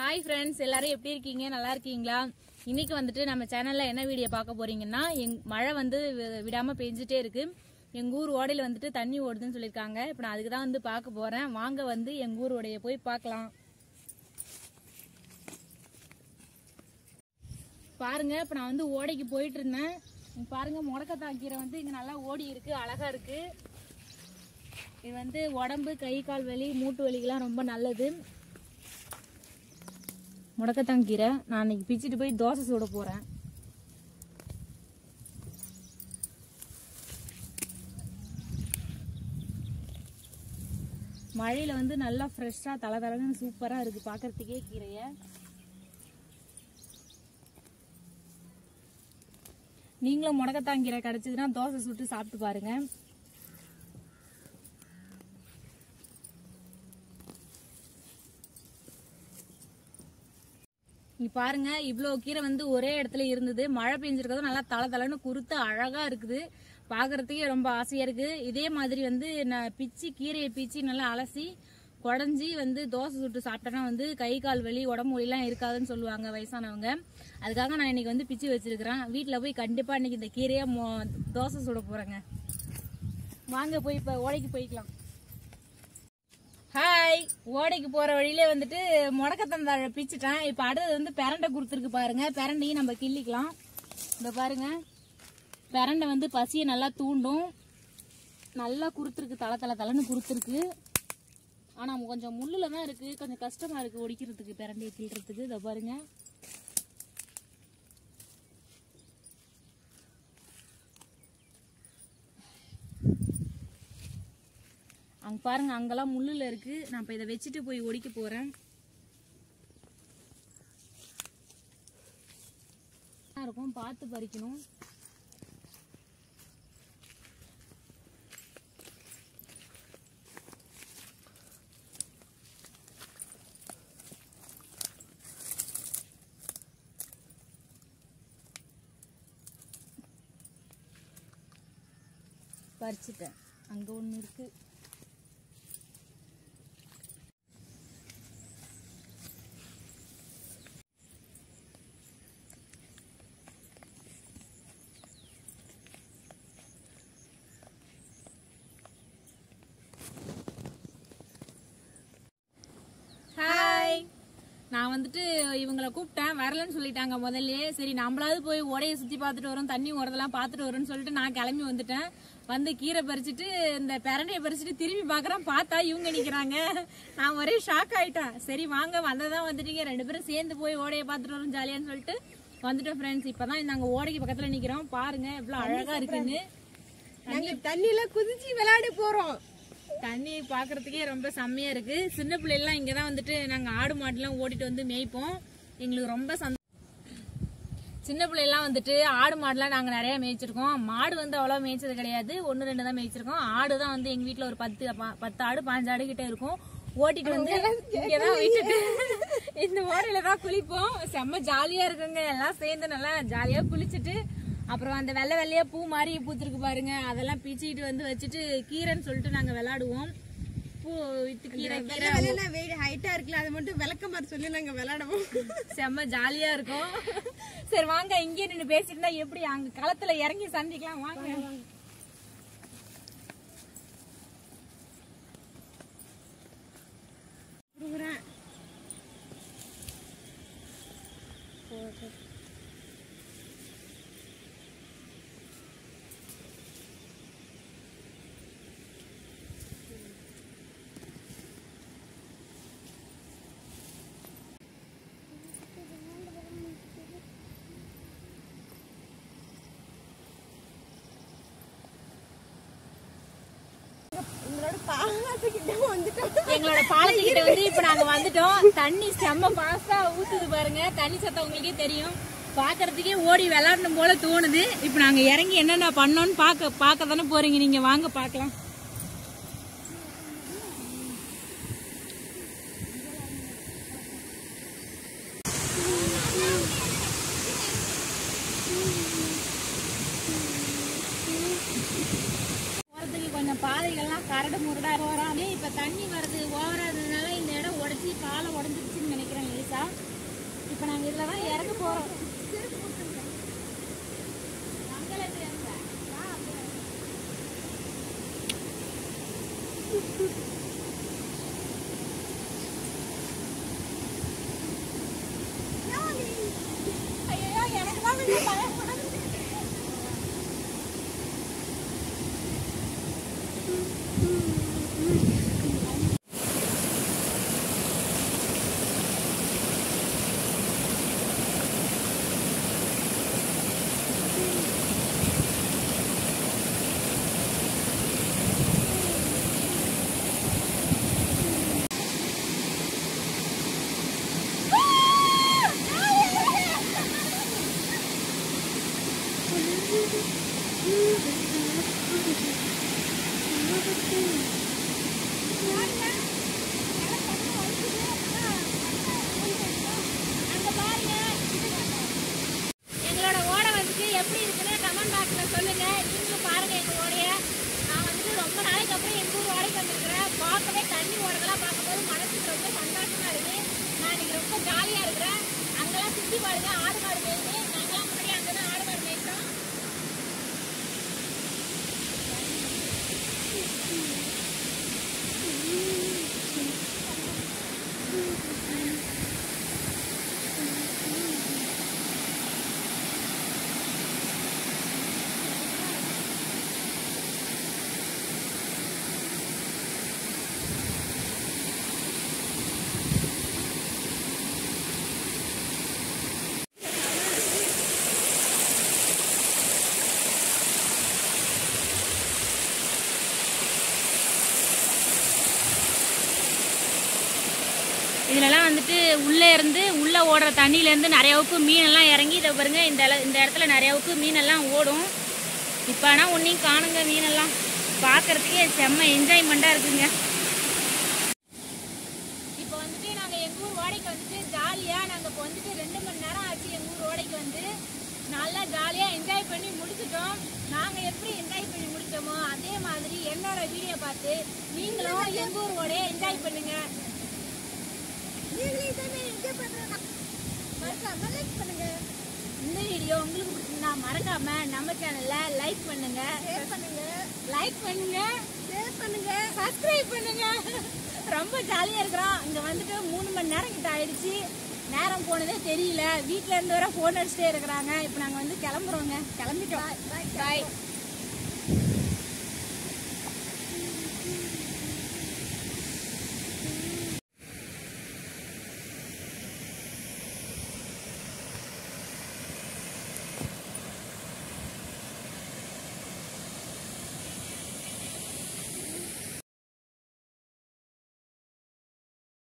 Hi friends எல்லாரும் எப்படி இருக்கீங்க நல்லா இருக்கீங்களா இன்னைக்கு வந்துட்டு நம்ம சேனல்ல என்ன வீடியோ பார்க்க போறீங்கன்னா எங் மழை வந்து வி- விடாம பெஞ்சிட்டே இருக்கு எங்க ஊர் ஓடையில வந்துட்டு தண்ணி ஓடுதுன்னு சொல்லியிருக்காங்க இப்போ நான் அதுக்கு தான் வந்து பார்க்க போறேன் வாங்க வந்து எங்க ஊர் ஓடைய போய் பார்க்கலாம் பாருங்க இப்போ நான் வந்து ஓடைக்கு போயிட்டு இருந்தேன் இங்க பாருங்க முடக்கத்தான் கீரை வந்து இங்க நல்லா ஓடி இருக்கு அழகா இருக்கு இது வந்து உடம்பு கை கால் வலி மூட்டு வலிக்கெல்லாம் ரொம்ப நல்லது முடக்கத்தான் கீரை நான் இன்னைக்கு பிச்சுட்டு போய் தோசை சுட போறேன் மழையில வந்து நல்லா ஃப்ரெஷ்ஷா தலை தலைன்னு சூப்பரா இருக்கு பார்க்கறதுக்கே கீரையை நீங்களும் முடக்கத்தான் கீரை கிடைச்சதுன்னா தோசை சுட்டு சாப்பிட்டு பாருங்க இங்க பாருங்க இவ்வளோ கீரை வந்து ஒரே இடத்துல இருந்தது மழை பெஞ்சிருக்கிறதும் நல்லா தலை தலைன்னு குறுத்து அழகா இருக்குது பார்க்கறதுக்கே ரொம்ப ஆசையா இருக்கு இதே மாதிரி வந்து நான் பிச்சு கீரையை பிச்சு நல்லா அலசி குடஞ்சி வந்து தோசை சுட்டு சாப்பிட்டேன்னா வந்து கை கால் வலி உடம்பு வலிலாம் இருக்காதுன்னு சொல்லுவாங்க வயசானவங்க அதுக்காக நான் இன்னைக்கு வந்து பிச்சு வச்சிருக்கிறேன் வீட்டில் போய் கண்டிப்பா இன்னைக்கு இந்த கீரையை மொ- தோசை சுட போறேங்க வாங்க போய் இப்போ ஓடைக்கு போய்க்கலாம் ஹாய் ஓடைக்கு போற வழியிலே வந்துட்டு முடக்கத்தந்தாழ பிச்சுட்டேன் இப்போ அடுத்தது வந்து பெரண்டை கொடுத்துருக்கு பாருங்க பெரண்டையும் நம்ம கிள்ளிக்கலாம் இந்த பாருங்க பெரண்டை வந்து பசியை நல்லா தூண்டும் நல்லா குறுத்துருக்கு தலை தலை தலைன்னு குறுத்துருக்கு ஆனா கொஞ்சம் முள்ளுல தான் இருக்கு கொஞ்சம் கஷ்டமா இருக்கு ஒடிக்கிறதுக்கு பெரண்டையை கிள்றதுக்கு இதை பாருங்க அங்க பாருங்க அங்கெல்லாம் முள்ளுல இருக்கு நான் இப்ப இதை வச்சுட்டு போய் ஒடிக்க போறேன் இருக்கும் பார்த்து பறிக்கணும் பறிச்சுட்டேன் அங்க ஒண்ணு இருக்கு ஹாய் நான் வந்துட்டு இவங்கள கூப்பிட்டேன் வரலன்னு சொல்லிட்டாங்க முதல்லயே சரி நம்மளாவது போய் ஓடையை சுத்தி பார்த்துட்டு வரோம் தண்ணி ஓடுறதெல்லாம் பார்த்துட்டு வரோம்னு சொல்லிட்டு நான் கிளம்பி வந்துட்டேன் வந்து கீரை பறிச்சுட்டு இந்த பிரண்டையை பறிச்சுட்டு திரும்பி பார்க்கறேன் பார்த்தா இவங்க நிக்கிறாங்க நான் ஒரே ஷாக் ஆயிட்டேன் சரி வாங்க வந்ததான் வந்துட்டீங்க ரெண்டு பேரும் சேர்ந்து போய் ஓடையை பார்த்துட்டு வரோம் ஜாலியான்னு சொல்லிட்டு வந்துட்டோம் ஃப்ரெண்ட்ஸ் இப்பதான் நாங்க ஓடைக்கு பக்கத்துல நிக்கிறோம் பாருங்க எவ்வளவு அழகா இருக்குன்னு நாங்க தண்ணியில குதிச்சு விளையாட போறோம் தண்ணி பாக்குறதுக்கே ரொம்ப செம்மையா இருக்கு சின்ன பிள்ளைலாம் இங்கதான் வந்துட்டு நாங்க ஆடு மாடுலாம் ஓட்டிட்டு வந்து மேய்ப்போம் எங்களுக்கு ரொம்ப சந்தோஷம் சின்ன பிள்ளைலாம் வந்துட்டு ஆடு மாடுலாம் நாங்க நிறைய மேய்ச்சிருக்கோம் மாடு வந்து அவ்வளவு மேய்ச்சது கிடையாது ஒன்னு ரெண்டு தான் மேய்ச்சிருக்கோம் ஆடு தான் வந்து எங்க வீட்ல ஒரு பத்து ப- பத்து ஆடு பாஞ்சு ஆடு கிட்ட இருக்கும் ஓட்டிட்டு வந்து இங்கதான் விட்டுட்டு இந்த ஓடையில தான் குளிப்போம் செம்ம ஜாலியா இருக்குங்க எல்லாம் சேர்ந்து நல்லா ஜாலியா குளிச்சுட்டு அப்புறம் அந்த வெள்ளை வெள்ளையா பூ மாதிரி பூத்திருக்கு பாருங்க அதெல்லாம் பிச்சுக்கிட்டு வந்து வச்சுட்டு கீரைன்னு சொல்லிட்டு நாங்க விளையாடுவோம் பூ வித்து கீரை கீரை வெள்ளை வெயில் ஹைட்டா இருக்குல்ல அது மட்டும் விளக்க மாதிரி சொல்லி நாங்க விளையாடுவோம் செம்ம ஜாலியா இருக்கும் சரி வாங்க இங்கே நின்று பேசிட்டு இருந்தா எப்படி அங்க களத்துல இறங்கி சந்திக்கலாம் வாங்க உங்களோட பாலத்துக்கிட்ட வந்துட்டோம் எங்களோட பாலத்துக்கிட்ட வந்து இப்ப நாங்க வந்துட்டோம் தண்ணி செம்ம பாஸ்டா ஊத்துது பாருங்க தண்ணி சத்தம் உங்களுக்கே தெரியும் பாக்குறதுக்கே ஓடி விளையாடணும் போல தோணுது இப்ப நாங்க இறங்கி என்னென்ன பண்ணோம்னு பாக்க பாக்க தானே போறீங்க நீங்க வாங்க பாக்கலாம் போறதுக்கு கொஞ்சம் பாதைகள்லாம் கரடு முரடா போறோம் இப்ப தண்ணி வருது ஓவரா இருந்ததுனால இந்த இடம் உடைச்சி பாலம் உடஞ்சிருச்சுன்னு நினைக்கிறேன் லேசா இப்போ நாங்கள் இதில் தான் இறக்க போகிறோம் ஐயோ எனக்கு தான் கொஞ்சம் பயமா இருக்கு. எங்களோட ஓடை வந்துட்டு எப்படி இருக்குன்னு கமெண்ட் பாக்ஸ்ல சொல்லுங்க நீங்களும் பாருங்க எங்க ஓடைய நான் வந்துட்டு ரொம்ப நாளைக்கு அப்புறம் எங்க ஊர் ஓடைக்கு வந்திருக்கிறேன் பார்க்கவே தண்ணி ஓடலாம் பார்க்கும்போது மனசுக்கு ரொம்ப சந்தோஷமா இருக்கு நான் இன்னைக்கு ரொம்ப ஜாலியா இருக்கிறேன் அங்கெல்லாம் சுத்தி பாருங்க ஆடு மாடு மேய்ந்து நாங்களாம் முன்னாடி அங்கதான் ஆடு மாடு மேய்ச்சோம் இதுலலாம் வந்துட்டு உள்ளே இருந்து உள்ளே ஓடுற தண்ணியிலேருந்து நிறையாவுக்கு மீனெல்லாம் இறங்கி இதை பாருங்க இந்த இல- இந்த இடத்துல நிறையாவுக்கு மீனெல்லாம் ஓடும் இப்போ ஆனால் ஒன்றையும் காணுங்க மீனெல்லாம் பார்க்கறதுக்கே செம்ம என்ஜாய்மெண்ட்டாக இருக்குங்க இப்போ வந்துட்டு நாங்கள் எங்கள் ஊர் ஓடைக்கு வந்துட்டு ஜாலியாக நாங்கள் இப்போ வந்துட்டு ரெண்டு மணி நேரம் ஆச்சு எங்கள் ஊர் ஓடைக்கு வந்து நல்லா ஜாலியாக என்ஜாய் பண்ணி முடிச்சிட்டோம் நாங்கள் எப்படி என்ஜாய் பண்ணி முடிச்சோமோ அதே மாதிரி என்னோட வீடியோ பார்த்து நீங்களும் எங்கள் ஊர் ஓடையை என்ஜாய் பண்ணுங்க நீங்களே இதே மாதிரி enjoy பண்றதா? மறக்காம like பண்ணுங்க இந்த வீடியோ உங்களுக்கு பிடிச்சிருந்தா மறக்காம நம்ம சேனல்ல லைக் பண்ணுங்க share பண்ணுங்க லைக் பண்ணுங்க share பண்ணுங்க சப்ஸ்கிரைப் பண்ணுங்க ரொம்ப ஜாலியா இருக்கிறோம் இங்க வந்துட்டு மூணு மணி நேரம் கிட்ட ஆயிடுச்சு நேரம் போனதே தெரியல வீட்ல இருந்து வர போன் அடிச்சுட்டே இருக்கிறாங்க இப்போ நாங்க வந்து கிளம்புறோங்க கிளம்பிட்டோம் பாய்